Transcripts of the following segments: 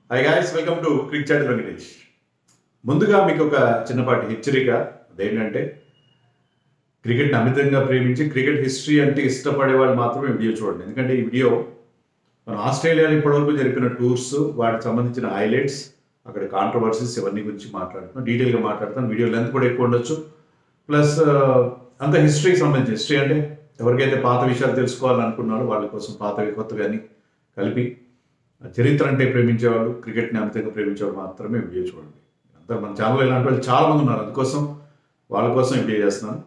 High guys welcome to Cric Chat Venkatesh ముందుగా మీకు ఒక చిన్నపాటి హెచ్చరిక అదేంటంటే క్రికెట్ని అమితంగా ప్రేమించి క్రికెట్ హిస్టరీ అంటే ఇష్టపడే వాళ్ళు మాత్రమే వీడియో చూడండి ఎందుకంటే ఈ వీడియో మన ఆస్ట్రేలియాలో ఇప్పటివరకు జరిపిన టూర్స్ వాటికి సంబంధించిన హైలైట్స్ అక్కడ కాంట్రవర్సీస్ ఇవన్నీ గురించి మాట్లాడుతున్నాం డీటెయిల్గా మాట్లాడుతాను వీడియో లెంత్ కూడా ఎక్కువ ఉండొచ్చు ప్లస్ అంత హిస్టరీకి సంబంధించి హిస్టరీ అంటే ఎవరికైతే పాత విషయాలు తెలుసుకోవాలనుకున్నారో వాళ్ళ కోసం పాతవి కొత్తవి అని కలిపి చరిత్ర అంటే ప్రేమించేవాళ్ళు క్రికెట్ని అమితంగా ప్రేమించేవాళ్ళు మాత్రమే వీడియో చూడండి అందరూ మన ఛానల్లో ఇలాంటి వాళ్ళు చాలా మంది ఉన్నారు అందుకోసం వాళ్ళ కోసం ఈ వీడియో చేస్తున్నాను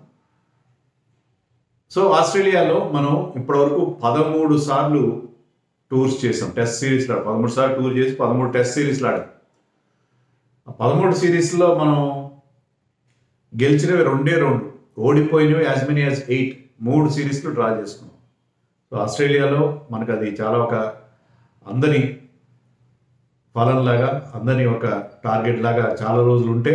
సో ఆస్ట్రేలియాలో మనం ఇప్పటివరకు పదమూడు సార్లు టూర్స్ చేసాం టెస్ట్ సిరీస్లో పదమూడు సార్లు టూర్ చేసి పదమూడు టెస్ట్ సిరీస్లు ఆడాం ఆ పదమూడు సిరీస్లో మనం గెలిచినవి రెండే రెండు ఓడిపోయినవి యాజ్ మెనీ యాజ్ ఎయిట్ మూడు సిరీస్లు డ్రా చేసుకున్నాం సో ఆస్ట్రేలియాలో మనకు అది చాలా ఒక అందరి ఫలంలాగా అందరి ఒక టార్గెట్ లాగా చాలా రోజులు ఉంటే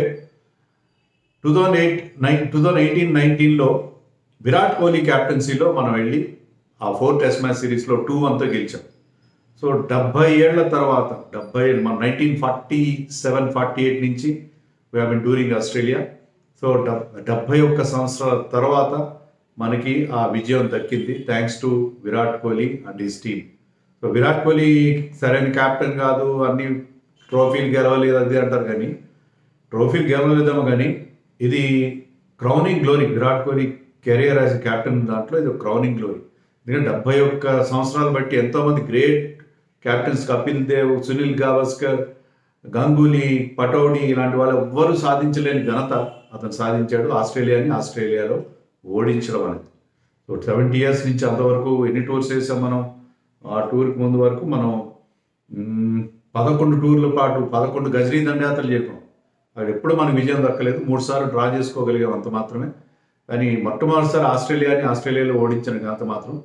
two thousand eight nine two thousand eighteen నైన్టీన్లో విరాట్ కోహ్లీ క్యాప్టెన్సీలో మనం వెళ్ళి ఆ ఫోర్ టెస్ట్ మ్యాచ్ సిరీస్లో టూ అంతా గెలిచాం సో డెబ్బై ఏళ్ల తర్వాత డెబ్బై మన nineteen forty seven forty eight నుంచి we been touring Australia so డెబ్బై ఒక్క సంవత్సరాల తర్వాత మనకి ఆ విజయం దక్కింది thanks to Virat Kohli and his team so Virat Kohli సరైన క్యాప్టెన్ కాదు అన్ని ట్రోఫీలు గెలవలేదు అది అంటారు కానీ ట్రోఫీలు గెలవలేదేమో కానీ ఇది crowning glory Virat Kohli career as captain దాంట్లో ఇది క్రౌనింగ్ గ్లోరీ ఎందుకంటే డెబ్బై ఒక్క సంవత్సరాలు బట్టి ఎంతోమంది గ్రేట్ క్యాప్టెన్స్ కపిల్ దేవ్ సునీల్ గావస్కర్ గంగూలీ పటౌడి ఇలాంటి వాళ్ళు ఎవ్వరూ సాధించలేని ఘనత అతను సాధించాడు ఆస్ట్రేలియాని ఆస్ట్రేలియాలో ఓడించడం అనేది సో సెవెంటీ ఇయర్స్ నుంచి అంతవరకు ఎన్ని టూర్స్ వేసాం మనం ఆ టూర్కి ముందు వరకు మనం మ్, పదకొండు టూర్ల పాటు పదకొండు గజనీ దండయాత్రలు చెప్పాం అక్కడ ఎప్పుడు మనకు విజయం దక్కలేదు మూడు సార్లు డ్రా చేసుకోగలిగాం అంత మాత్రమే కానీ మొట్టమొదటిసారి ఆస్ట్రేలియాని ఆస్ట్రేలియాలో ఓడించిన ఘనత మాత్రం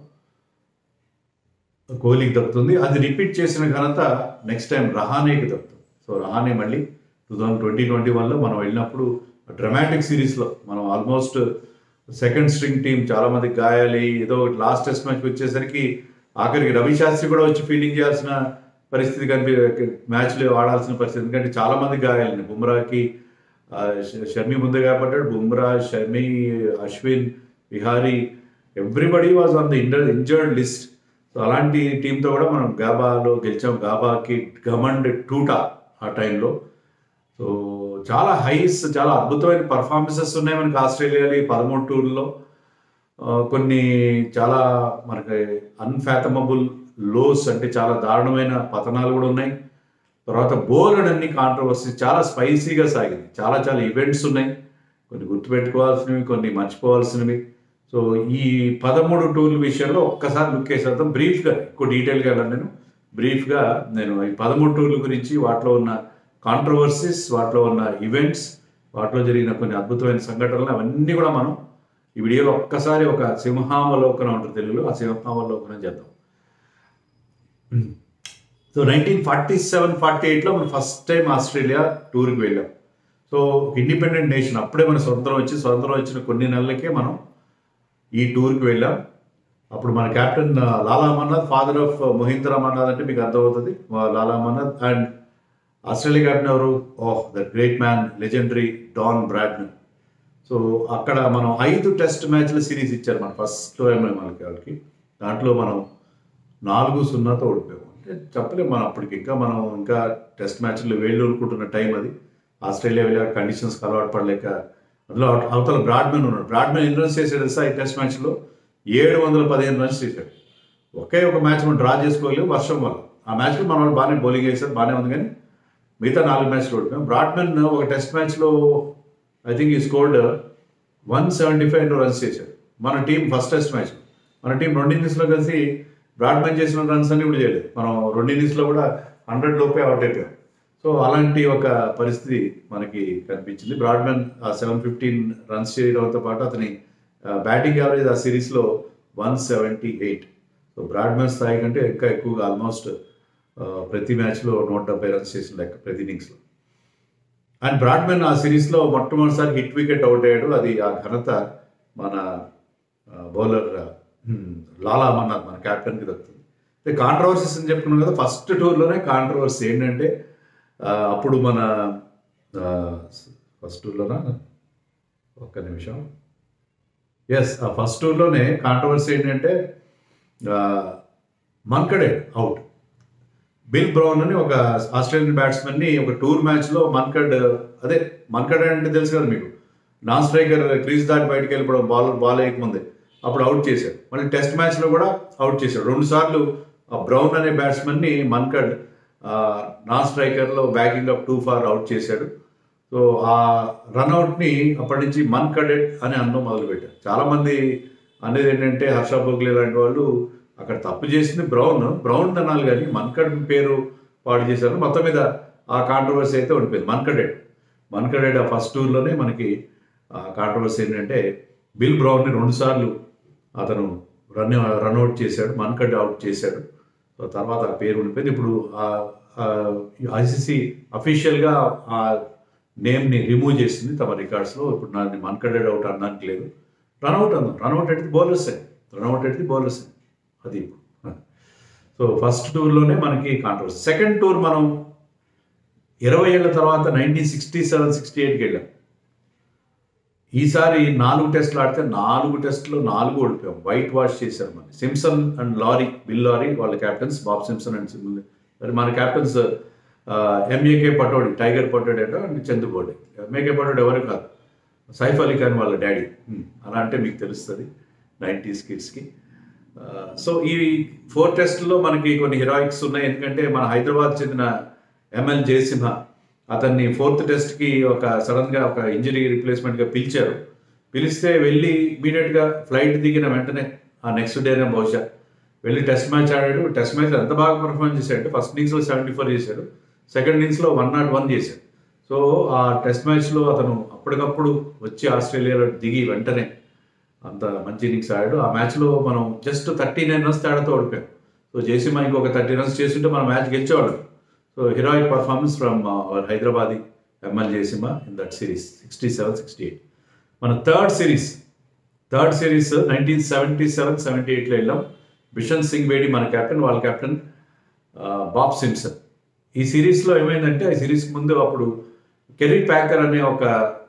కోహ్లీకి దక్కుతుంది అది రిపీట్ చేసిన ఘనత నెక్స్ట్ టైం రహానేకి దక్కుతుంది సో రహానే మళ్ళీ టూ థౌజండ్ ట్వంటీ ట్వంటీ వన్లో మనం వెళ్ళినప్పుడు డ్రమాటిక్ సిరీస్లో మనం ఆల్మోస్ట్ సెకండ్ స్ట్రింగ్ టీం చాలా మంది గాయాలి ఏదో ఒకటి లాస్ట్ టెస్ట్ మ్యాచ్కి వచ్చేసరికి ఆఖరికి రవి శాస్త్రి కూడా వచ్చి ఫీల్డింగ్ చేయాల్సిన పరిస్థితి కనిపి మ్యాచ్లో ఆడాల్సిన పరిస్థితి ఎందుకంటే చాలా మంది గాయాలని బుమ్రాకి ఆ, ష- షర్మి ముందే కాబట్టాడు Bumrah Shami Ashwin Vihari everybody was on the ఇండర్ ఇంజర్డ్ లిస్ట్ సో అలాంటి టీంతో కూడా మనం గాబాలో గెలిచాం గాబాకి గమండ్ టూటా ఆ టైంలో సో చాలా హైస్ చాలా అద్భుతమైన పర్ఫార్మెన్సెస్ ఉన్నాయి మనకి ఆస్ట్రేలియాలో ఈ పదమూడు టూర్లో ఆ, కొన్ని చాలా మనకి అన్ఫాథమబుల్ లోస్ అంటే చాలా దారుణమైన పతనాలు కూడా ఉన్నాయి తర్వాత బోర్డ్ అన్ని కాంట్రవర్సీ చాలా స్పైసీగా సాగింది చాలా చాలా ఈవెంట్స్ ఉన్నాయి కొన్ని గుర్తుపెట్టుకోవాల్సినవి కొన్ని మర్చిపోవాల్సినవి సో ఈ పదమూడు టూర్ల విషయంలో ఒక్కసారి లుక్ వేసేద్దాం బ్రీఫ్గా ఎక్కువ డీటెయిల్గా వెళ్ళను నేను బ్రీఫ్గా నేను ఈ పదమూడు టూర్ల గురించి వాటిలో ఉన్న కాంట్రవర్సీస్ వాటిలో ఉన్న ఈవెంట్స్ వాటిలో జరిగిన కొన్ని అద్భుతమైన సంఘటనలు అవన్నీ కూడా మనం ఈ వీడియోలో ఒక్కసారి ఒక సింహావలోకనం ఉంటుంది తెలుగులో ఆ సింహావలోకనం చేద్దాం so nineteen forty seven forty ఎయిట్లో మనం ఫస్ట్ టైం ఆస్ట్రేలియా టూర్కి వెళ్ళాం సో ఇండిపెండెంట్ నేషన్ అప్పుడే మన స్వతంత్రం వచ్చి స్వతంత్రం వచ్చిన కొన్ని నెలలకే మనం ఈ టూర్కి వెళ్ళాం అప్పుడు మన captain Lala Amarnath father of Mahindra Amarnath అంటే మీకు అర్థమవుతుంది ఆ Lala Amarnath and Australia captain ఎవరు oh the great man legendary Don Bradman so అక్కడ మనం ఐదు టెస్ట్ మ్యాచ్ల సిరీస్ ఇచ్చారు మన ఫస్ట్ మనకి వాళ్ళకి దాంట్లో మనం నాలుగు సున్నాతో ఓడిపోయాం అంటే చెప్పలేము మనం అప్పటికి ఇంకా మనం ఇంకా టెస్ట్ మ్యాచ్లో వేళ్ళు ఊరుకుంటున్న టైం అది ఆస్ట్రేలియా వెళ్ళే కండిషన్స్కి అలవాటు పడలేక అందులో అవ- అవతల బ్రాడ్మెన్ ఉన్నాడు బ్రాడ్మెన్ ఎన్ని రన్స్ చేసాడు తెలుసా ఈ టెస్ట్ మ్యాచ్లో ఏడు వందల పదిహేను రన్స్ చేశాడు ఒకే ఒక మ్యాచ్ మనం డ్రా చేసుకోలేము వర్షం వల్ల ఆ మ్యాచ్లో మన వాళ్ళు బాగానే బౌలింగ్ వేశారు బాగానే ఉంది కానీ మిగతా నాలుగు మ్యాచ్లు ఓడిపోయాం బ్రాడ్మెన్ ఒక టెస్ట్ మ్యాచ్లో I think he scored one seventy five runs చేశాడు మన టీం ఫస్ట్ టెస్ట్ మ్యాచ్ మన టీం రెండు ఇన్నింగ్స్లో కలిసి బ్రాడ్మెన్ చేసిన రన్స్ అన్ని కూడా చేయలేదు మనం రెండు ఇన్నింగ్స్లో కూడా హండ్రెడ్ లోపే అవుట్ అయిపోయాం సో అలాంటి ఒక పరిస్థితి మనకి కనిపించింది బ్రాడ్మెన్ ఆ సెవెన్ ఫిఫ్టీన్ రన్స్ చేయడంతో పాటు అతని బ్యాటింగ్ యావరేజ్ ఆ సిరీస్లో one seventy eight so Bradman స్థాయి కంటే ఇంకా ఎక్కువగా ఆల్మోస్ట్ ప్రతి మ్యాచ్లో నూట డెబ్బై రన్స్ చేసిన లెక్క ప్రతి ఇన్నింగ్స్లో అండ్ బ్రాడ్మెన్ ఆ సిరీస్లో మొట్టమొదటిసారి హిట్ వికెట్ అవుట్ అయ్యాడు అది ఆ ఘనత మన బౌలర్ లాలా అమర్నాథ్ మన క్యాప్టెన్కి దక్కుతుంది కాంట్రవర్సీస్ అని చెప్పుకున్నాం కదా ఫస్ట్ టూర్లోనే కాంట్రవర్సీ ఏంటంటే ఆ, అప్పుడు మన ఫస్ట్ టూర్లోనా ఒక్క నిమిషం ఎస్ ఆ ఫస్ట్ టూర్లోనే కాంట్రవర్సీ ఏంటంటే ఆ, మన్కడే అవుట్ బిల్ బ్రౌన్ అని ఒక ఆస్ట్రేలియన్ బ్యాట్స్మెన్ ని ఒక టూర్ మ్యాచ్ లో మన్కడ్ అదే మన్కడ్ అంటే తెలుసు కదా మీకు నాన్ స్ట్రైకర్ క్రీజ్ దాటి బయటకు వెళ్ళిపోవడం బాల్ బాల్ వేయకముందే అప్పుడు అవుట్ చేశాడు మళ్ళీ టెస్ట్ మ్యాచ్ లో కూడా అవుట్ చేశాడు రెండు సార్లు ఆ బ్రౌన్ అనే బ్యాట్స్మెన్ ని మన్కడ్ ఆ, నాన్ స్ట్రైకర్ లో backing up too far out చేశాడు సో ఆ రన్అట్ ని అప్పటి నుంచి మన్ కడెట్ అని అనడం మొదలుపెట్టారు చాలా మంది అనేది ఏంటంటే హర్ష బోగ్లే లాంటి వాళ్ళు అక్కడ తప్పు చేసింది బ్రౌన్ బ్రౌన్ అనాలి కానీ మన్కడ్ పేరు పాడు చేశారు మొత్తం మీద ఆ కాంట్రవర్సీ అయితే ఉండిపోయింది మన్కడెడ్ మన్కడెడ్ ఆ ఫస్ట్ టూర్లోనే మనకి ఆ కాంట్రవర్సీ ఏంటంటే బిల్ బ్రౌన్ని రెండు సార్లు అతను రన్ రన్అట్ చేశాడు మన్కడ్ అవుట్ చేశాడు సో తర్వాత ఆ పేరు ఉండిపోయింది ఇప్పుడు ఐసీసీ అఫీషియల్గా ఆ నేమ్ని రిమూవ్ చేసింది తమ రికార్డ్స్లో ఇప్పుడు నాది మన్కడెడ్ అవుట్ అనడానికి లేదు రన్అట్ అందాం రన్అట్ అయితే బౌలర్స్ రన్అట్ అయితే బౌలర్స్ అది సో ఫస్ట్ టూర్లోనే మనకి కాంట్రవర్సీ సెకండ్ టూర్ మనం ఇరవై ఏళ్ళ తర్వాత నైన్టీన్ సిక్స్టీ సెవెన్ సిక్స్టీ ఎయిట్కి వెళ్ళాం ఈసారి నాలుగు టెస్టులు ఆడితే నాలుగు టెస్టులు నాలుగు ఓడిపోయాం వైట్ వాష్ చేశారు మన Simpson and lorry bill lorry వాళ్ళ captains Bob Simpson and SIM మరి మన క్యాప్టెన్స్ ఎంఏకే పటోడి టైగర్ పటోడి అంటే అండ్ చందుబోడి ఎంఏకే పటోడి ఎవరు కాదు సైఫ్ అలీ ఖాన్ వాళ్ళ డాడీ హ్మ్. అలా అంటే మీకు తెలుస్తుంది నైంటీస్ కిడ్స్కి సో ఈ ఫోర్ టెస్ట్లో మనకి కొన్ని హీరోయిక్స్ ఉన్నాయి ఎందుకంటే మన హైదరాబాద్ చెందిన ఎంఎల్ జయసింహ అతన్ని ఫోర్త్ టెస్ట్కి ఒక సడన్గా ఒక ఇంజరీ రిప్లేస్మెంట్గా పిలిచారు పిలిస్తే వెళ్ళి ఇమీడియట్గా ఫ్లైట్ దిగిన వెంటనే ఆ నెక్స్ట్ డేనే బహుశా వెళ్ళి టెస్ట్ మ్యాచ్ ఆడాడు టెస్ట్ మ్యాచ్ ఎంత బాగా పర్ఫార్మ్ చేశాడు ఫస్ట్ ఇన్నింగ్స్లో సెవెంటీ ఫోర్ చేశాడు సెకండ్ ఇన్నింగ్స్లో వన్ నాట్ వన్ చేశాడు సో ఆ టెస్ట్ మ్యాచ్లో అతను అప్పటికప్పుడు వచ్చి ఆస్ట్రేలియాలో దిగి వెంటనే అంత మంచి ఇన్నింగ్స్ ఆడాడు ఆ మ్యాచ్లో మనం జస్ట్ థర్టీ నైన్ రన్స్ తేడాతో ఓడిపోయాం సో జేసీమా ఇంకొక థర్టీ రన్స్ చేస్తుంటే మన మ్యాచ్ గెలిచేవాళ్ళం so heroic performance from our Hyderabadi ML Jaisimha in that series sixty seven sixty eight మన third series third series nineteen seventy seven seventy ఎయిట్లో వెళ్ళాం బిషన్ సింగ్ బేడి మన కెప్టెన్ వాళ్ళ కెప్టెన్ బాబ్ సిమ్సన్ ఈ సిరీస్లో ఏమైందంటే ఈ సిరీస్ ముందు అప్పుడు కెరీ ప్యాకర్ అనే ఒక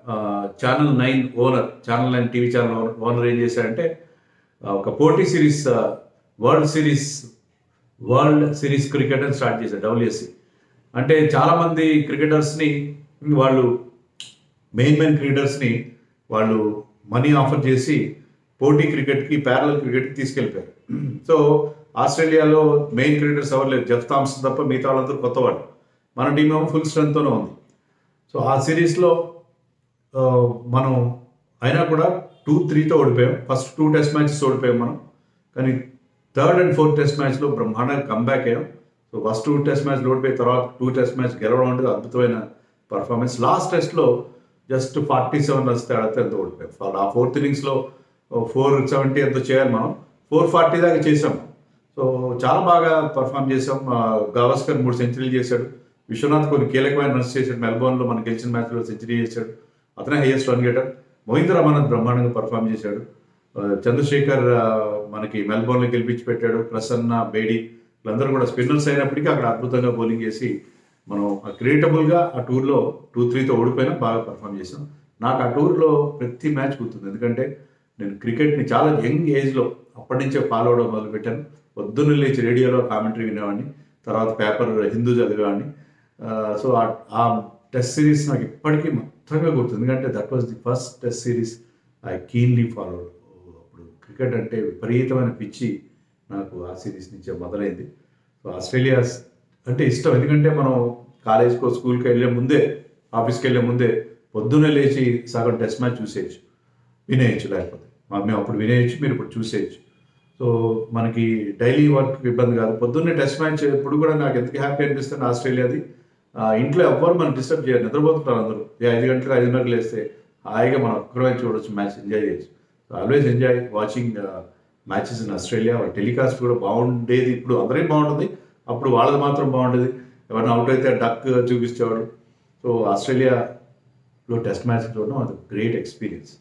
channel nine owner channel nine TV channel owner ఏం చేశారంటే ఆ, ఒక పోటీ series world series world series cricket అని స్టార్ట్ చేశారు డబ్ల్యూఎస్సి అంటే చాలామంది క్రికెటర్స్ని వాళ్ళు మెయిన్ మెయిన్ క్రికెటర్స్ని వాళ్ళు మనీ ఆఫర్ చేసి పోటీ క్రికెట్కి ప్యారల్ క్రికెట్కి తీసుకెళ్ళిపోయారు సో ఆస్ట్రేలియాలో మెయిన్ క్రికెటర్స్ ఎవరు లేరు జెఫ్ థామ్సన్ తప్ప మిగతా వాళ్ళందరూ కొత్త వాళ్ళు మన టీం ఏమో ఫుల్ స్ట్రెంత్తోనే ఉంది సో ఆ సిరీస్లో ఆ, మనం అయినా కూడా టూ త్రీతో ఓడిపోయాం ఫస్ట్ టూ టెస్ట్ మ్యాచెస్ ఓడిపోయాం మనం కానీ థర్డ్ అండ్ ఫోర్త్ టెస్ట్ మ్యాచ్లో బ్రహ్మాండంగా కంబ్యాక్ అయ్యాం so first two test match ఓడిపోయిన తర్వాత టూ టెస్ట్ మ్యాచ్ గెలవడం అనేది అద్భుతమైన పర్ఫార్మెన్స్ లాస్ట్ టెస్ట్లో జస్ట్ ఫార్టీ సెవెన్ రన్స్ తేడాతో ఎంత ఓడిపోయాం ఆ ఫోర్త్ ఇన్నింగ్స్లో ఫోర్ సెవెంటీ ఎంతో చేయాలి మనం ఫోర్ ఫార్టీ దాకా చేసాం సో చాలా బాగా పర్ఫామ్ చేసాం ఆ, గవాస్కర్ మూడు సెంచరీలు చేశాడు విశ్వనాథ్ కొన్ని కీలకమైన రన్స్ చేశాడు మెల్బోర్న్లో మన గెలిచిన మ్యాచ్లో సెంచరీ చేశాడు అతనే హైయెస్ట్ రన్ గేటర్ మోహింద్ర రమానంద్ బ్రహ్మాండంగా పర్ఫామ్ చేశాడు ఆ, చంద్రశేఖర్ ఆ, మనకి మెల్బోర్న్లో గెలిపించి పెట్టాడు ప్రసన్న బేడి వీళ్ళందరూ కూడా స్పిన్నర్స్ అయినప్పటికీ అక్కడ అద్భుతంగా బౌలింగ్ చేసి మనం క్రియేటబుల్గా ఆ టూర్లో టూ త్రీతో ఓడిపోయినా బాగా పర్ఫామ్ చేసాం నాకు ఆ టూర్లో ప్రతి మ్యాచ్ గుర్తుంది ఎందుకంటే నేను క్రికెట్ని చాలా యంగ్ ఏజ్లో అప్పటి నుంచే ఫాలో అవడం మొదలుపెట్టాను పొద్దున్న లేచి రేడియోలో కామెంటరీ వినేవాడిని తర్వాత పేపర్ హిందూ చదివేవాడిని సో ఆ టెస్ట్ సిరీస్ నాకు ఇప్పటికీ మొత్తంగా గుర్తుంది ఎందుకంటే that was the first test series I keenly follow అప్పుడు క్రికెట్ అంటే విపరీతమైన పిచ్చి నాకు ఆ సిరీస్ నుంచే మొదలైంది సో ఆస్ట్రేలియా అంటే ఇష్టం ఎందుకంటే మనం కాలేజ్కో స్కూల్కి వెళ్ళే ముందే ఆఫీస్కి వెళ్ళే ముందే పొద్దున్నే లేచి సగం టెస్ట్ మ్యాచ్ చూసేయచ్చు వినేయచ్చు లేకపోతే మా- మేము అప్పుడు వినేయచ్చు మీరు ఇప్పుడు చూసేయచ్చు సో మనకి డైలీ వర్క్ ఇబ్బంది కాదు పొద్దున్నే టెస్ట్ మ్యాచ్ ఇప్పుడు కూడా నాకు ఎందుకు హ్యాపీ అనిపిస్తుంది ఆస్ట్రేలియాది ఆ, ఇంట్లో ఎవ్వరు మనం డిస్టర్బ్ చేయరు నిద్రపోతుంటారు అందరూ ఈ ఐదు గంటలకు ఐదున్నరకు లేస్తే హాయిగా మనం ఒక్కడే చూడొచ్చు మ్యాచ్ ఎంజాయ్ చేయొచ్చు so always enjoy watching matches in Australia వాళ్ళ టెలికాస్ట్ కూడా బాగుండేది ఇప్పుడు అందరికీ బాగుంటుంది అప్పుడు వాళ్ళది మాత్రం బాగుండేది ఎవరైనా అవుట్ అయితే డక్ చూపించేవాడు సో ఆస్ట్రేలియాలో టెస్ట్ మ్యాచ్ చూడడం అది గ్రేట్ ఎక్స్పీరియన్స్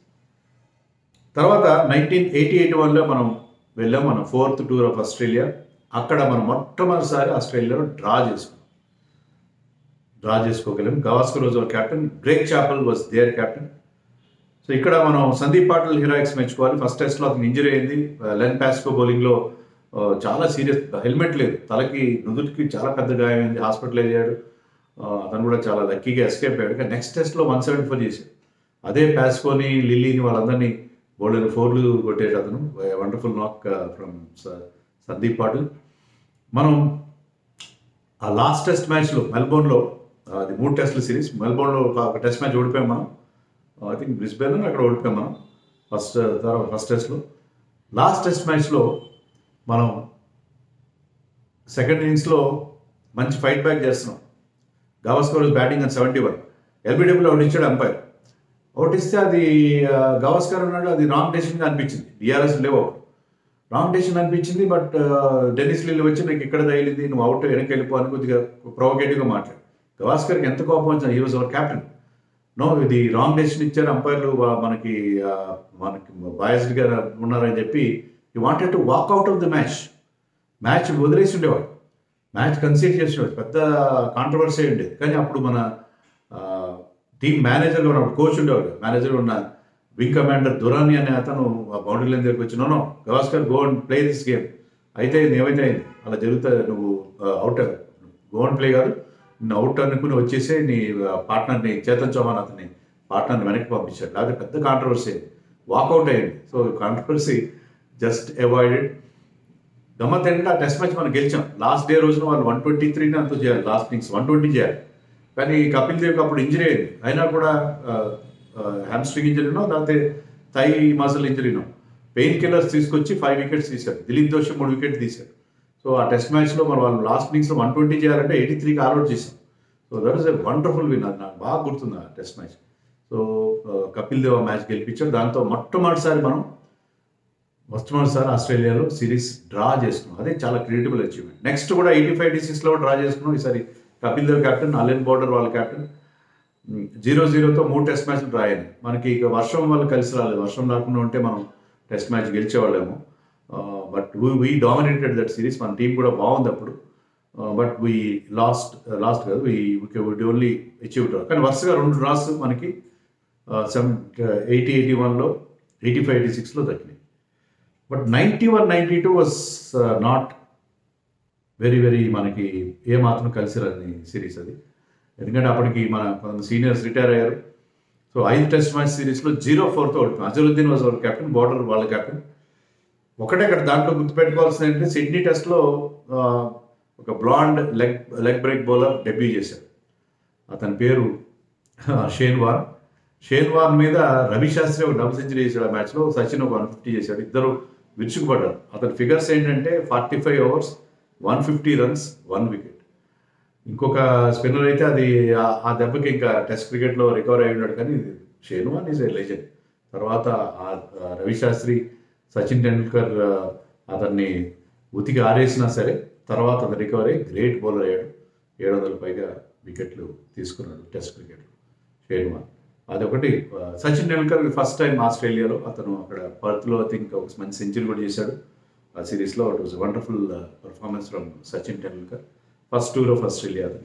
తర్వాత నైన్టీన్ ఎయిటీ ఎయిట్ వన్లో మనం వెళ్ళాం మన ఫోర్త్ టూర్ ఆఫ్ ఆస్ట్రేలియా అక్కడ మనం మొట్టమొదటిసారి ఆస్ట్రేలియాలో డ్రా చేసుకున్నాం డ్రా చేసుకోగలం Gavaskar was our captain Greg Chappell was their captain so ఇక్కడ మనం సందీప్ పాటిల్ హీరాయిక్స్ మెచ్చుకోవాలి ఫస్ట్ టెస్ట్లో అతను ఇంజరీ అయింది లెన్ పాస్కో బౌలింగ్లో ఆ, చాలా సీరియస్ హెల్మెట్ లేదు తలకి నుదుటికి చాలా పెద్ద గాయం అయింది హాస్పిటలైజ్ అయ్యాడు ఆ, అతను కూడా చాలా లక్కీగా ఎస్కేప్ అయ్యాడు కానీ నెక్స్ట్ టెస్ట్లో వన్ సెవెంటీ ఫోర్ చేశాడు అదే పాస్కోని లిల్లీని వాళ్ళందరినీ బౌలర్ ఫోర్లు కొట్టాడు అతను వండర్ఫుల్ నాక్ ఫ్రమ్ సందీప్ పాటిల్ మనం ఆ లాస్ట్ టెస్ట్ మ్యాచ్లో మెల్బోర్న్లో అది మూడు టెస్ట్ల సిరీస్ మెల్బోర్న్లో ఒక- ఒక టెస్ట్ మ్యాచ్ ఓడిపోయాం మనం ఐ థింక్ బ్రిస్బెన్ అక్కడ ఓడిపోయాం మనం ఫస్ట్ తర్వాత ఫస్ట్ టెస్ట్లో లాస్ట్ టెస్ట్ మ్యాచ్లో మనం సెకండ్ ఇన్నింగ్స్లో మంచి ఫైట్ బ్యాక్ చేస్తున్నాం గవాస్కర్ బ్యాటింగ్ అని సెవెంటీ వన్ ఎల్బిడబ్ల్యూ అవుట్ ఇచ్చాడు అంపైర్ అవుట్ ఇస్తే అది ఆ, గవాస్కర్ ఉన్నాడు అది రాంగ్ డెసిషన్ అనిపించింది డిఆర్ఎస్ లేవు అవుట్ రాంగ్ డెసిషన్ అనిపించింది బట్ డెనిస్ లిల్ వచ్చి నాకు ఇక్కడ తగిలింది నువ్వు అవుట్ వెనక్కి వెళ్ళిపో అని కొద్దిగా ప్రొవకేటివ్గా మాట్లాడు గవాస్కర్కి ఎంత కోపం వచ్చినా he was our captain no ఇది రాంగ్ డెసిషన్ ఇచ్చారు అంపైర్లు వా- మనకి ఆ, మనకి బాయస్డ్గా ఉన్నారని చెప్పి he wanted to walk out of the match match వదిలేసి ఉండేవాడు మ్యాచ్ కన్సీడ్ చేసేవాడు పెద్ద కాంట్రవర్సీ ఉండేది కానీ అప్పుడు మన టీమ్ మేనేజర్గా ఉన్నప్పుడు కోచ్ ఉండేవాడు మేనేజర్ ఉన్న వింగ్ కమాండర్ దురాని అనే అతను ఆ బౌండరీ లైన్ దగ్గరికి వచ్చి no Gavaskar go and play this game అయితే ఏమైతే అయింది అలా జరుగుతుంది నువ్వు అవుట్ గో అండ్ ప్లే కాదు నువ్వు అవుట్ అనుకుని వచ్చేసి నీ పార్ట్నర్ని చేతన్ చౌహాన్ అతని పార్ట్నర్ని వెనక్కి పంపించాడు లేకపోతే పెద్ద కాంట్రవర్సీ వాకౌట్ అయ్యింది సో కాంట్రవర్సీ జస్ట్ అవాయిడెడ్ గమ్మత్ ఏంటంటే ఆ టెస్ట్ మ్యాచ్ మనం గెలిచాం లాస్ట్ డే రోజున వాళ్ళు వన్ ట్వంటీ త్రీని అంత చేయాలి లాస్ట్ ఇన్నింగ్స్ వన్ ట్వంటీ చేయాలి కానీ కపిల్ దేవ్కి అప్పుడు ఇంజరీ అయింది అయినా కూడా హ్యామ్స్ట్రింగ్ ఇంజరీనో లేకపోతే థై మజిల్ ఇంజరీనో పెయిన్ కిల్లర్స్ తీసుకొచ్చి ఫైవ్ వికెట్స్ తీశారు దిలీప్ దోషి మూడు వికెట్ తీశారు సో ఆ టెస్ట్ మ్యాచ్లో మరి వాళ్ళు లాస్ట్ ఇన్నింగ్స్లో వన్ ట్వంటీ చేయాలంటే ఎయిటీ త్రీకి ఆల్అౌట్ చేశాం so that is a wonderful win అది నాకు బాగా గుర్తుంది ఆ test match so Kapil Dev ఆ మ్యాచ్ గెలిపించాడు దాంతో మొట్టమొదటిసారి మనం మొట్టమొదటిసారి ఆస్ట్రేలియాలో సిరీస్ డ్రా చేసుకున్నాం అదే చాలా క్రియేటిబుల్ అచీవ్మెంట్ నెక్స్ట్ కూడా ఎయిటీ ఫైవ్ ఎయిటీ సిక్స్లో డ్రా చేసుకున్నాం ఈసారి Kapil Dev captain Allan Border వాళ్ళ కెప్టెన్ జీరో జీరోతో మూడు టెస్ట్ మ్యాచ్లు డ్రా అయ్యాయి మనకి ఇక వర్షం వల్ల కలిసి రాలేదు వర్షం రాకుండా ఉంటే మనం టెస్ట్ మ్యాచ్ గెలిచేవాళ్ళేమో but we dominated that series మన టీం కూడా బాగుంది అప్పుడు బట్ వీ లాస్ట్ లాస్ట్ కాదు we would only achieve draw కానీ వరుసగా రెండు డ్రాస్ మనకి సెవెన్ ఎయిటీ ఎయిటీ వన్లో ఎయిటీ ఫైవ్ ఎయిటీ సిక్స్లో దక్కినాయి but ninety one ninety two was not very very మనకి ఏ మాత్రం కలిసి రాని సిరీస్ అది ఎందుకంటే అప్పటికి మన కొంత సీనియర్స్ రిటైర్ అయ్యారు సో ఐదు టెస్ట్ మ్యాచ్ సిరీస్లో జీరో ఫోర్తో ఓడిపోయాం Azharuddin was our captain Border వాళ్ళ కెప్టెన్ ఒకటే అక్కడ దాంట్లో గుర్తుపెట్టుకోవాల్సింది ఏంటంటే సిడ్నీ టెస్ట్లో ఆ, ఒక blond leg leg break bowler debut చేశాడు అతని పేరు షేన్ వార్ షేన్ వార్ మీద రవి శాస్త్రి ఒక డబుల్ సెంచరీ చేశాడు ఆ మ్యాచ్లో సచిన్ ఒక వన్ ఫిఫ్టీ చేశాడు ఇద్దరు విరుచుకుపడ్డారు అతని ఫిగర్స్ ఏంటంటే forty five overs one fifty runs one wicket ఇంకొక స్పిన్నర్ అయితే అది ఆ- ఆ దెబ్బకి ఇంకా టెస్ట్ క్రికెట్లో రికవర్ అయి ఉన్నాడు కానీ Shane Warne is a legend తర్వాత ఆ ఆ రవి శాస్త్రి సచిన్ టెండూల్కర్ ఆ, అతన్ని ఉతికి ఆరేసినా సరే తర్వాత అతను రికవర్ అయ్యి గ్రేట్ బౌలర్ అయ్యాడు ఏడు వందల పైగా వికెట్లు తీసుకున్నాడు టెస్ట్ క్రికెట్లో షేన్ వాన్ అదొకటి ఆ, సచిన్ టెండూల్కర్ ఫస్ట్ టైం ఆస్ట్రేలియాలో అతను అక్కడ పర్త్లో ఐ థింక్ ఒక మంచి సెంచరీ కూడా చేశాడు ఆ సిరీస్లో it was wonderful performance from Sachin Tendulkar first tour of Australia అతను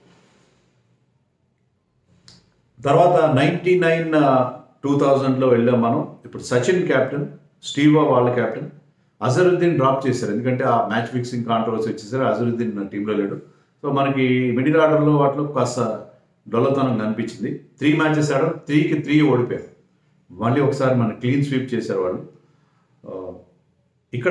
తర్వాత నైంటీ నైన్ టూ థౌజండ్లో వెళ్ళాం మనం ఇప్పుడు సచిన్ కెప్టెన్ స్టీవా వాళ్ళ కెప్టెన్ అజరుద్దీన్ డ్రాప్ చేశారు ఎందుకంటే ఆ మ్యాచ్ ఫిక్సింగ్ కాంట్రవర్సీ వచ్చేసరి అజరుద్దీన్ టీంలో లేడు సో మనకి మిడిల్ ఆర్డర్లో వాటిలో కాస్త డొల్లతనం కనిపించింది త్రీ మ్యాచెస్ ఆడారు త్రీకి త్రీ ఓడిపోయారు మళ్ళీ ఒకసారి మన క్లీన్ స్వీప్ చేశారు వాళ్ళు ఆ, ఇక్కడ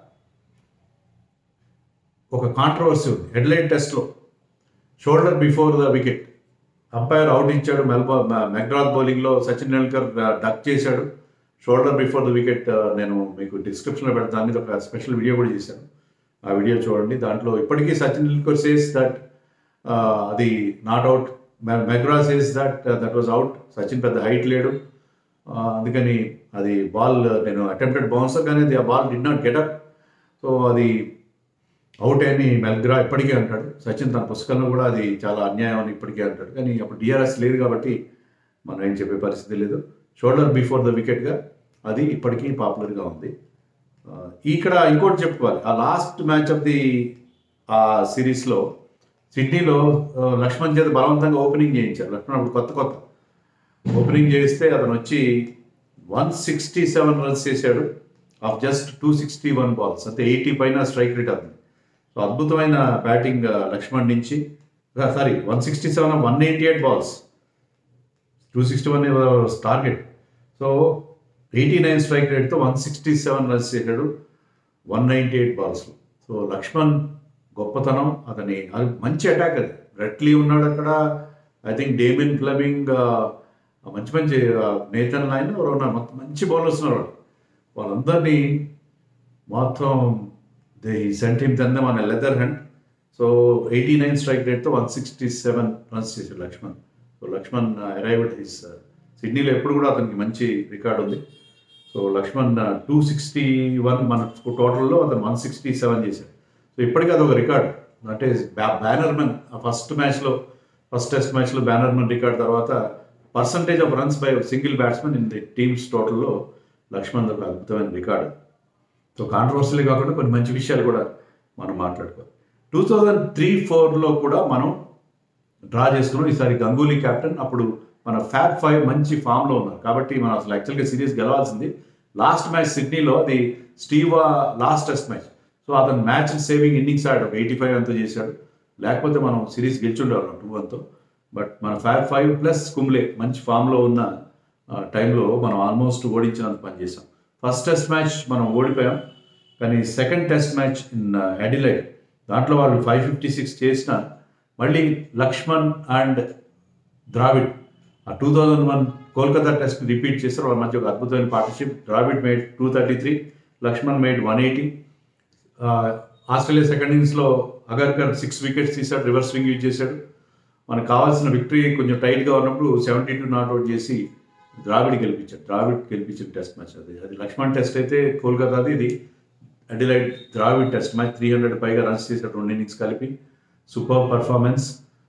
ఒక కాంట్రవర్సీ ఉంది హెడ్లైన్ టెస్ట్లో shoulder before the wicket umpire out ఇచ్చాడు మెల్బో మెగ్రాత్ బౌలింగ్లో సచిన్ టెండూల్కర్ డక్ చేశాడు షోల్డర్ బిఫోర్ ద వికెట్ నేను మీకు డిస్క్రిప్షన్లో పెడతాను దాని మీద ఒక స్పెషల్ వీడియో కూడా చేశాను ఆ వీడియో చూడండి దాంట్లో ఇప్పటికీ సచిన్ టెండూల్కర్ సేస్ దట్ అది not out McGrath says that that was out Sachin పెద్ద హైట్ లేడు ఆ, అందుకని అది బాల్ నేను అటెంప్టెడ్ బౌన్సర్ కానీ అది ఆ ball did not get up so అది అవుట్ అని మెల్గ్రా ఇప్పటికీ అంటాడు సచిన్ తన పుస్తకంలో కూడా అది చాలా అన్యాయం అని ఇప్పటికీ అంటాడు కానీ అప్పుడు డిఆర్ఎస్ లేదు కాబట్టి మనం ఏం చెప్పే పరిస్థితి లేదు షోల్డర్ బిఫోర్ ద వికెట్గా అది ఇప్పటికీ పాపులర్గా ఉంది ఆ, ఇక్కడ ఇంకోటి చెప్పుకోవాలి ఆ లాస్ట్ మ్యాచ్ ఆఫ్ ది ఆ సిరీస్లో సిడ్నీలో ఆ, లక్ష్మణ్ చేత బలవంతంగా ఓపెనింగ్ చేయించారు లక్ష్మణ్ అప్పుడు కొత్త కొత్త ఓపెనింగ్ చేస్తే అతను వచ్చి వన్ సిక్స్టీ సెవెన్ రన్స్ చేశాడు off just two sixty one balls అంటే ఎయిటీ పైన స్ట్రైక్ రేట్ అవుతుంది సో అద్భుతమైన బ్యాటింగ్ ఆ, లక్ష్మణ్ నుంచి sorry one sixty seven one eighty eight balls two sixty one target so eighty nine strike రేట్తో వన్ సిక్స్టీ సెవెన్ రన్స్ చేశాడు one ninety eight balls so Laxman గొప్పతనం అతని అది మంచి అటాక్ అది రెట్లీ ఉన్నాడు అక్కడ ఐ థింక్ డేమిన్ ఫ్లమింగ్ మంచి మంచి నేతన్ లైన్ ఎవరో ఉన్నారు మొత్తం మంచి బౌలర్స్ ఉన్నారు వాళ్ళు. వాళ్ళందరినీ మొత్తం దే సెంట్ హిమ్ దెన్ మన leather hand so eighty nine strike రేట్తో వన్ సిక్స్టీ సెవెన్ రన్స్ చేశాడు Laxman so Laxman arrived his సిడ్నీలో ఎప్పుడు కూడా అతనికి మంచి రికార్డ్ ఉంది so Laxman two sixty one మన టోటల్లో అతను వన్ సిక్స్టీ సెవెన్ చేశాడు సో ఇప్పటికీ అదొక రికార్డ్ అంటే బ్యానర్మెన్ ఫస్ట్ మ్యాచ్లో ఫస్ట్ టెస్ట్ మ్యాచ్లో బ్యానర్మెన్ రికార్డ్ తర్వాత percentage of runs by single batsmen in the teams టోటల్లో లక్ష్మణ్ ఒక అద్భుతమైన రికార్డు సో కాంట్రవర్సీలే కాకుండా కొన్ని మంచి విషయాలు కూడా మనం మాట్లాడుకోవాలి టూ థౌజండ్ త్రీ ఫోర్లో కూడా మనం డ్రా చేసుకున్నాం ఈసారి గంగూలీ కెప్టెన్ అప్పుడు మన ఫ్యాబ్ ఫైవ్ మంచి ఫామ్లో ఉన్నారు కాబట్టి మనం అసలు యాక్చువల్గా సిరీస్ గెలవాల్సింది లాస్ట్ మ్యాచ్ సిడ్నీలో అది Steve Waugh last test match so అతను మ్యాచ్ సేవింగ్ ఇన్నింగ్స్ ఆడాడు ఒక ఎయిటీ ఫైవ్ అంతా చేశాడు లేకపోతే మనం సిరీస్ గెలిచుండేవాళ్ళం టూ వన్తో బట్ మన ఫ్యాబ్ ఫైవ్ ప్లస్ కుంబ్లే మంచి ఫామ్లో ఉన్న ఆ, టైంలో మనం ఆల్మోస్ట్ ఓడించినంత పని చేసాం ఫస్ట్ టెస్ట్ మ్యాచ్ మనం ఓడిపోయాం కానీ second test match in Adelaide దాంట్లో వాళ్ళు ఫైవ్ ఫిఫ్టీ సిక్స్ చేసిన మళ్ళీ లక్ష్మణ్ అండ్ ద్రావిడ్ ఆ two thousand one Kolkata test repeat చేస్తారు వాళ్ళ మధ్య ఒక అద్భుతమైన partnership Dravid made two thirty three Laxman made one eighty Australia second ఇన్నింగ్స్లో అగర్కర్ సిక్స్ వికెట్స్ తీశాడు రివర్స్ స్వింగ్ యూజ్ చేశాడు మనకు కావాల్సిన విక్టరీ కొంచెం టైట్గా ఉన్నప్పుడు సెవెంటీ టూ నాట్అవుట్ చేసి ద్రావిడ్ గెలిపించాడు ద్రావిడ్ గెలిపించిన టెస్ట్ మ్యాచ్ అది అది లక్ష్మణ్ టెస్ట్ అయితే కోల్కతాది ఇది Adelaide Dravid test match three hundred పైగా రన్స్ చేశాడు రెండు ఇన్నింగ్స్ కలిపి సూపర్ పర్ఫార్మెన్స్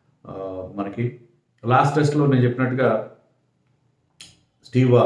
మనకి లాస్ట్ టెస్ట్లో నేను చెప్పినట్టుగా స్టీవా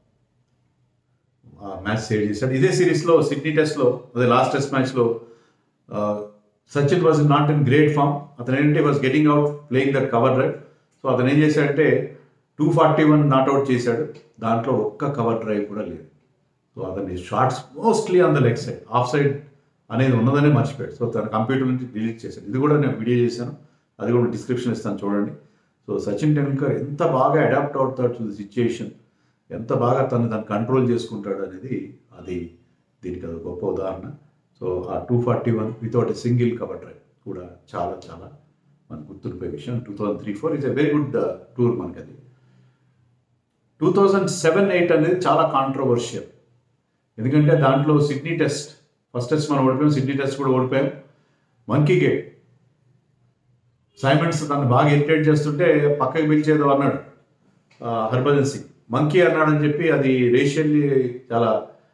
మ్యాచ్ సేవ్ చేశాడు ఇదే సిరీస్లో సిడ్నీ టెస్ట్లో అదే లాస్ట్ టెస్ట్ మ్యాచ్లో Sachin was not in great form అతను ఏంటంటే was getting out playing that cover drive so అతను ఏం చేశాడంటే టూ ఫార్టీ వన్ నాట్అవుట్ చేశాడు దాంట్లో ఒక్క కవర్ డ్రైవ్ కూడా లేదు సో అతని shots mostly on the leg side off side అనేది ఉన్నదనే మర్చిపోయాడు సో తన కంప్యూటర్ నుంచి డిలీట్ చేశాడు ఇది కూడా నేను వీడియో చేశాను అది కూడా డిస్క్రిప్షన్ ఇస్తాను చూడండి సో సచిన్ టెండూల్కర్ ఎంత బాగా అడాప్ట్ అవుతాడు టు ది సిచ్యుయేషన్ ఎంత బాగా తను తను కంట్రోల్ చేసుకుంటాడు అనేది అది దీనికి అది గొప్ప ఉదాహరణ సో ఆ two forty one without a single cover drive కూడా చాలా చాలా మనకు గుర్తుండిపోయే విషయం two thousand three four is a very good tour మనకి అది టూ థౌజండ్ సెవెన్ ఎయిట్ అనేది చాలా కాంట్రవర్షియల్ ఎందుకంటే దాంట్లో సిడ్నీ టెస్ట్ ఫస్ట్ టెస్ట్ మనం ఓడిపోయాం సిడ్నీ టెస్ట్ కూడా ఓడిపోయాం మంకీ గేట్ సైమండ్స్ తను బాగా ఇరిటేట్ చేస్తుంటే పక్కకి పిలిచేదో అన్నాడు ఆ, హర్భజన్ సింగ్ మంకీ అన్నాడని చెప్పి అది రేషియల్లీ చాలా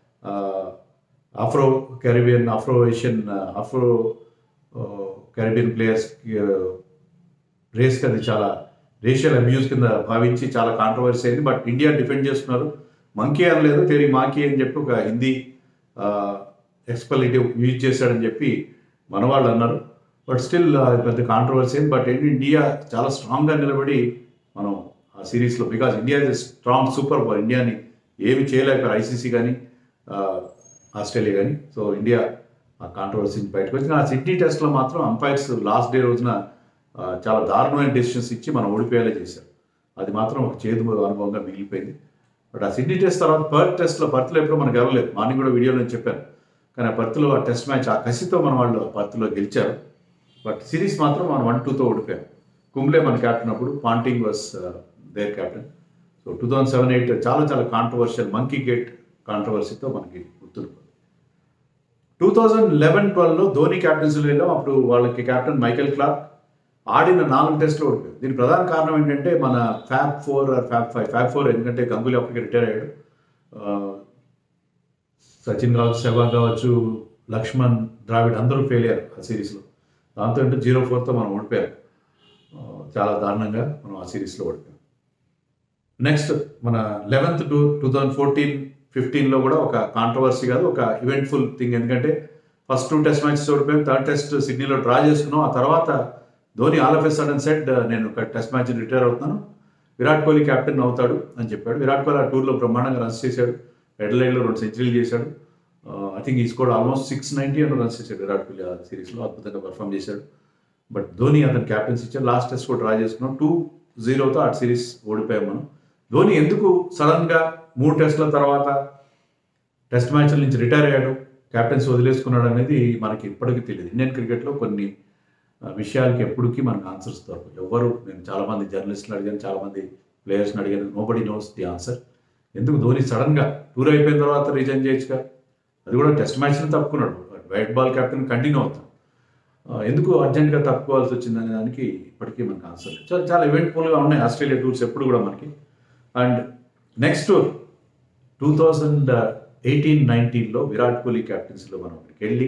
Afro Caribbean Afro Asian Afro Caribbean players రేస్కి అది చాలా రేషియల్ అబ్యూస్ కింద భావించి చాలా కాంట్రవర్సీ అయింది బట్ ఇండియా డిఫెండ్ చేస్తున్నారు మంకీ అనలేదు తెరి మాకీ అని చెప్పి ఒక హిందీ ఎక్స్పలిటివ్ యూజ్ చేశాడని చెప్పి మన వాళ్ళు అన్నారు బట్ స్టిల్ పెద్ద కాంట్రవర్సీ అయింది బట్ ఏంటి ఇండియా చాలా స్ట్రాంగ్గా నిలబడి మనం ఆ సిరీస్లో because India is strong super power ఇండియాని ఏమి చేయలేకపోయారు ఐసీసీ కానీ ఆస్ట్రేలియా కానీ సో ఇండియా ఆ కాంట్రవర్సీ నుంచి బయటకు వచ్చిన ఆ సిడ్నీ టెస్ట్లో మాత్రం అంపైర్స్ లాస్ట్ డే రోజున ఆ, చాలా దారుణమైన డెసిషన్స్ ఇచ్చి మనం ఓడిపోయేలా చేశారు అది మాత్రం ఒక చేదు అనుభవంగా మిగిలిపోయింది బట్ ఆ సిడ్నీ టెస్ట్ తర్వాత పర్త్ టెస్ట్లో పర్త్లో ఎప్పుడూ మనకు గెలవలేదు మార్నింగ్ కూడా వీడియోలో నేను చెప్పాను కానీ ఆ పర్త్లో ఆ టెస్ట్ మ్యాచ్ ఆ కసితో మన వాళ్ళు ఆ పర్త్లో గెలిచారు బట్ సిరీస్ మాత్రం మనం వన్ టూతో ఓడిపోయాం కుంబ్లే మన క్యాప్టెన్ అప్పుడు Ponting was their captain so two thousand seven eight చాలా చాలా కాంట్రవర్షియల్ మంకీ గేట్ కాంట్రవర్సీతో మనకి గుర్తుండిపోయింది టూ థౌజండ్ లెవెన్ ట్వెల్వ్లో ధోని క్యాప్టెన్సీలో వెళ్ళాం అప్పుడు వాళ్ళకి కెప్టెన్ మైకేల్ క్లార్క్ ఆడిన నాలుగు టెస్టులు ఓడిపోయాం దీని ప్రధాన కారణం ఏంటంటే మన fab four or fab five fab four ఎందుకంటే గంగూలీ అప్పటికి రిటైర్ అయ్యాడు ఆ, సచిన్ కావచ్చు సెహ్వాగ్ కావచ్చు లక్ష్మణ్ ద్రావిడ్ అందరూ ఫెయిల్ అయ్యారు ఆ సిరీస్లో దాంతో అంటే జీరో ఫోర్తో మనం ఓడిపోయాం ఆ, చాలా దారుణంగా మనం ఆ సిరీస్లో ఓడిపోయాం నెక్స్ట్ మన eleventh to two thousand fourteen ఫిఫ్టీన్లో కూడా ఒక కాంట్రవర్సీ కాదు ఒక ఈవెంట్ఫుల్ థింగ్ ఎందుకంటే ఫస్ట్ టూ టెస్ట్ మ్యాచెస్ ఓడిపోయాం థర్డ్ టెస్ట్ సిడ్నీలో డ్రా చేసుకున్నాం ఆ తర్వాత Dhoni all of a sudden set నేను ఒక టెస్ట్ మ్యాచ్ రిటైర్ అవుతున్నాను విరాట్ కోహ్లీ కెప్టెన్ అవుతాడు అని చెప్పాడు విరాట్ కోహ్లీ ఆ టూర్లో బ్రహ్మాండంగా రన్స్ చేశాడు ఎడ్లైన్లో రెండు సెంచరీలు చేశాడు I think he score almost six ninety అని రన్స్ చేశాడు విరాట్ కోహ్లీ ఆ సిరీస్లో అద్భుతంగా పర్ఫామ్ చేశాడు బట్ ధోని అతను క్యాప్టెన్స్ ఇచ్చాడు లాస్ట్ టెస్ట్ కూడా డ్రా చేసుకున్నాం టూ జీరోతో ఆ సిరీస్ ఓడిపోయాం మనం ధోని ఎందుకు సడన్గా మూడు టెస్ట్ల తర్వాత టెస్ట్ మ్యాచ్ల నుంచి రిటైర్ అయ్యాడు క్యాప్టెన్స్ వదిలేసుకున్నాడు అనేది మనకి ఇప్పటికీ తెలియదు ఇండియన్ క్రికెట్లో కొన్ని ఆ, విషయాలకి ఎప్పటికీ మనకు ఆన్సర్స్ దొరకవు ఎవరు నేను చాలామంది జర్నలిస్టులు అడిగాను చాలామంది ప్లేయర్స్ని అడిగాను nobody knows the answer ఎందుకు ధోని సడన్గా టూర్ అయిపోయిన తర్వాత రిజైన్ చేయొచ్చుగా అది కూడా టెస్ట్ మ్యాచ్ని తప్పుకున్నాడు వైట్ బాల్ కెప్టెన్ కంటిన్యూ అవుతాం ఆ, ఎందుకు అర్జెంట్గా తప్పుకోవాల్సి వచ్చింది అనే దానికి ఇప్పటికీ మనకు ఆన్సర్ లేదు చాలా చాలా ఈవెంట్ఫుల్గా ఉన్నాయి ఆస్ట్రేలియా టూర్స్ ఎప్పుడు కూడా మనకి and next tour two thousand eighteen నైన్టీన్లో విరాట్ కోహ్లీ క్యాప్టెన్సీలో మనం అక్కడికి వెళ్ళి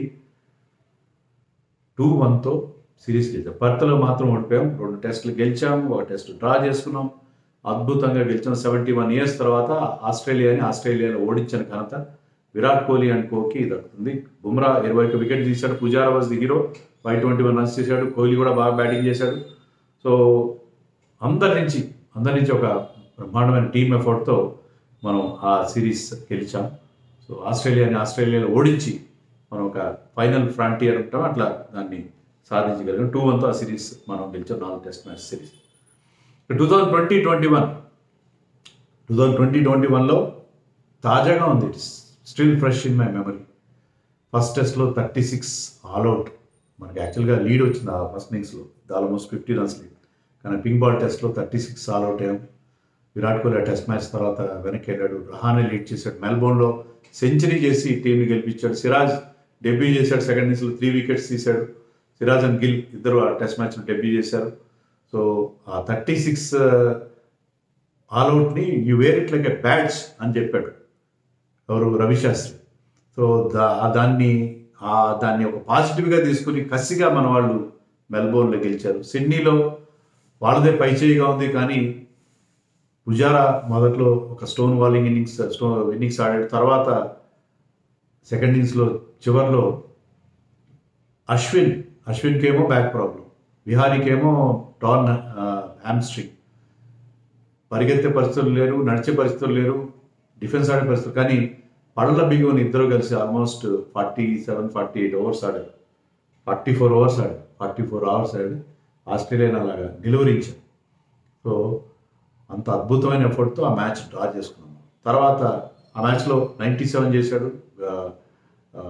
టూ వన్తో సిరీస్ గెలిచాం పర్త్లో మాత్రం ఓడిపోయాం రెండు టెస్టులు గెలిచాం ఒక టెస్ట్ డ్రా చేసుకున్నాం అద్భుతంగా గెలిచాం సెవెంటీ వన్ ఇయర్స్ తర్వాత ఆస్ట్రేలియాని ఆస్ట్రేలియాలో ఓడించిన ఘనత విరాట్ కోహ్లీ అండ్ కోకి దక్కుతుంది బుమ్రా ఇరవై ఒక వికెట్ తీశాడు Pujara was the hero five twenty one runs చేశాడు కోహ్లీ కూడా బాగా బ్యాటింగ్ చేశాడు సో అందరి నుంచి అందరి నుంచి ఒక బ్రహ్మాండమైన టీమ్ ఎఫర్ట్తో మనం ఆ సిరీస్ గెలిచాం సో ఆస్ట్రేలియాని ఆస్ట్రేలియాలో ఓడించి మనం ఒక ఫైనల్ ఫ్రాంటియర్ ఉంటాం అట్లా దాన్ని సాధించగలిగాం టూ వన్తో ఆ సిరీస్ మనం గెలిచాం నాలుగు test match series two thousand twenty twenty one two thousand twenty twenty వన్లో తాజాగా ఉంది it's still fresh in my memory first టెస్ట్లో థర్టీ సిక్స్ ఆల్అవుట్ మనకి యాక్చువల్గా లీడ్ వచ్చింది ఆ ఫస్ట్ ఇన్నింగ్స్లో ఆల్మోస్ట్ ఫిఫ్టీ రన్స్ లీడ్ కానీ పింక్ బాల్ టెస్ట్లో థర్టీ సిక్స్ ఆల్అవుట్ అయ్యాం విరాట్ కోహ్లీ ఆ టెస్ట్ మ్యాచ్ తర్వాత వెనక్కి వెళ్ళాడు రహానే లీడ్ చేశాడు మెల్బోర్న్లో సెంచరీ చేసి టీంని గెలిపించాడు సిరాజ్ డెబ్యూ చేశాడు సెకండ్ ఇన్నింగ్స్లో త్రీ వికెట్స్ తీశాడు సిరాజ్ అండ్ గిల్ ఇద్దరు ఆ టెస్ట్ మ్యాచ్లో డెబ్యూ చేశారు సో ఆ థర్టీ సిక్స్ ఆల్అవుట్ని you wear it like a badge అని చెప్పాడు ఎవరు రవిశాస్త్రి సో దా దాన్ని ఆ దాన్ని ఒక పాజిటివ్గా తీసుకుని కసిగా మన వాళ్ళు మెల్బోర్న్లో గెలిచారు సిడ్నీలో వాళ్ళదే పైచేయిగా ఉంది కానీ పుజారా మొదట్లో ఒక stone walling innings stone innings ఆడాడు తర్వాత సెకండ్ ఇన్నింగ్స్లో చివరిలో అశ్విన్ అశ్విన్కి ఏమో బ్యాక్ ప్రాబ్లం విహారీకేమో టార్న్ హ్యామ్స్ట్రింగ్ పరిగెత్తే పరిస్థితులు లేరు నడిచే పరిస్థితులు లేరు డిఫెన్స్ ఆడే పరిస్థితులు కానీ పళ్ళ బిగువని ఇద్దరు కలిసి almost forty seven forty eight overs ఆడారు ఫార్టీ ఫోర్ ఓవర్స్ ఆడారు ఫార్టీ ఫోర్ అవర్స్ ఆడి ఆస్ట్రేలియాని అలాగా నిలువరించారు సో అంత అద్భుతమైన ఎఫర్ట్తో ఆ మ్యాచ్ డ్రా చేసుకున్నాము తర్వాత ఆ మ్యాచ్లో నైంటీ సెవెన్ చేశాడు ఆ, ఆ,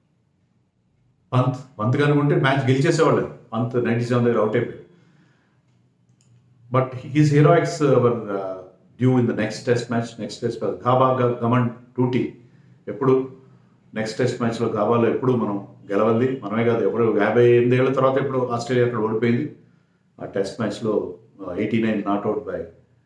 పంత్ పంత్ కనుకుంటే మ్యాచ్ గెలిచేసేవాళ్ళు పంత్ నైంటీ సెవెన్ దగ్గర అవుట్ అయిపోయాడు but his heroics are due in the next test match next test Gabba గమన్ టూటీ ఎప్పుడు నెక్స్ట్ టెస్ట్ మ్యాచ్లో గాబాలో ఎప్పుడు మనం గెలవాలి మనమే కాదు ఎప్పుడు యాభై ఎనిమిది ఏళ్ళ తర్వాత ఎప్పుడు ఆస్ట్రేలియా అక్కడ ఓడిపోయింది ఆ టెస్ట్ మ్యాచ్లో eighty nine not out by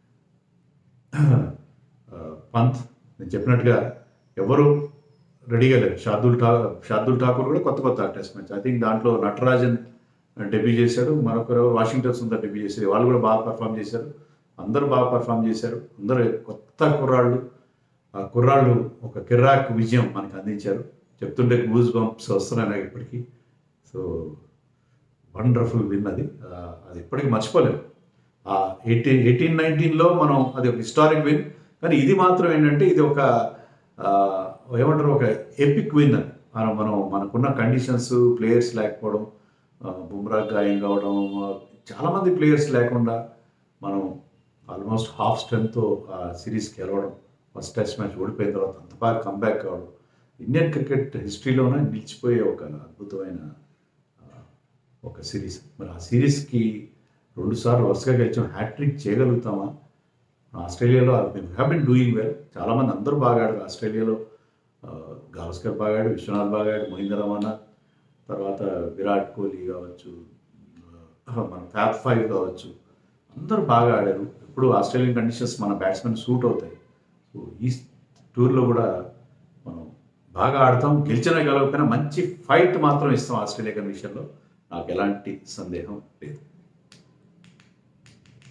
Pant నేను చెప్పినట్టుగా ఎవరు రెడీగా లేరు షార్దుల్ ఠా షార్దుల్ ఠాకూర్ కూడా కొత్త కొత్త టెస్ట్ మ్యాచ్ ఐ థింక్ దాంట్లో నటరాజన్ డెబ్యూ చేశాడు మరొకరు వాషింగ్టన్ సుందర్ డెబ్యూ చేశారు వాళ్ళు కూడా బాగా పర్ఫామ్ చేశారు అందరూ బాగా పర్ఫామ్ చేశారు అందరూ కొత్త కుర్రాళ్ళు ఆ కుర్రాళ్ళు ఒక కిర్రాక్ విజయం మనకు అందించారు చెప్తుంటే గూజ్ బంప్స్ వస్తున్నాయి నాకు ఇప్పటికీ సో వండర్ఫుల్ విన్ అది ఆ, అది ఇప్పటికీ మర్చిపోలేము ఆ ఎయిటీన్ ఎయిటీన్ నైన్టీన్లో మనం అది ఒక హిస్టారిక్ విన్ కానీ ఇది మాత్రం ఏంటంటే ఇది ఒక ఆ, ఏమంటారు ఒక ఎపిక్ విన్ అని మనం మనం మనకున్న కండిషన్స్ ప్లేయర్స్ లేకపోవడం ఆ, బుమ్రా గాయం కావడం ఆ, చాలామంది ప్లేయర్స్ లేకుండా మనం ఆల్మోస్ట్ హాఫ్ స్ట్రెంగ్తో ఆ సిరీస్కి గెలవడం ఫస్ట్ టెస్ట్ మ్యాచ్ ఓడిపోయిన తర్వాత అంత బాగా కంబ్యాక్ కావడం ఇండియన్ క్రికెట్ హిస్టరీలోనే నిలిచిపోయే ఒక అద్భుతమైన ఆ, ఒక సిరీస్ మరి ఆ సిరీస్కి రెండుసార్లు వరుసగా గెలిచాం హ్యాట్రిక్ చేయగలుగుతామా ఆస్ట్రేలియాలో హ్యావ్ బిన్ డూయింగ్ వెల్ చాలామంది అందరూ బాగా ఆడారు ఆస్ట్రేలియాలో ఆ, గావస్కర్ బాగా ఆడాడు విశ్వనాథ్ బాగా ఆడాడు మహేంద్ర రమానా తర్వాత విరాట్ కోహ్లీ కావచ్చు ఆ, మన ఫ్యాప్ ఫైవ్ కావచ్చు అందరూ బాగా ఆడారు ఇప్పుడు ఆస్ట్రేలియన్ కండిషన్స్ మన బ్యాట్స్మెన్ సూట్ అవుతాయి సో ఈ టూర్లో కూడా మనం బాగా ఆడతాం గెలిచినా గెలవకపోయినా మంచి ఫైట్ మాత్రం ఇస్తాం ఆస్ట్రేలియా కండిషన్లో నాకు ఎలాంటి సందేహం లేదు